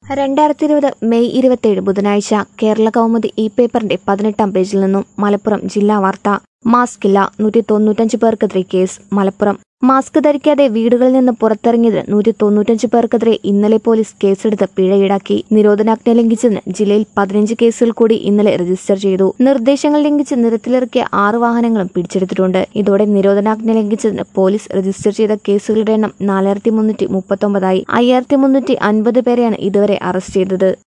രണ്ടായിരത്തി ഇരുപത് മെയ് ഇരുപത്തിയേഴ് ബുധനാഴ്ച കേരള കൗമുദി ഇ പേപ്പറിന്റെ പതിനെട്ടാം പേജിൽ നിന്നും മലപ്പുറം ജില്ലാ വാർത്ത മാസ്ക് ഇല്ല നൂറ്റി തൊണ്ണൂറ്റഞ്ച് പേർക്കെതിരെ കേസ് മലപ്പുറം മാസ്ക് ധരിക്കാതെ വീടുകളിൽ നിന്ന് പുറത്തിറങ്ങിയതിന് നൂറ്റി തൊണ്ണൂറ്റഞ്ച് പേർക്കെതിരെ ഇന്നലെ പോലീസ് കേസെടുത്ത് പിഴ ഈടാക്കി നിരോധനാജ്ഞ ലംഘിച്ചതിന് ജില്ലയിൽ പതിനഞ്ച് കേസുകൾ കൂടി ഇന്നലെ രജിസ്റ്റർ ചെയ്തു നിർദ്ദേശങ്ങൾ ലംഘിച്ച് നിരത്തിലിറക്കിയ ആറ് വാഹനങ്ങളും പിടിച്ചെടുത്തിട്ടുണ്ട് ഇതോടെ നിരോധനാജ്ഞ ലംഘിച്ചതിന് പോലീസ് രജിസ്റ്റർ ചെയ്ത കേസുകളുടെ എണ്ണം നാലായിരത്തി മുന്നൂറ്റി മുപ്പത്തൊമ്പതായി അയ്യായിരത്തി മുന്നൂറ്റി അൻപത് പേരെയാണ് ഇതുവരെ അറസ്റ്റ് ചെയ്തത്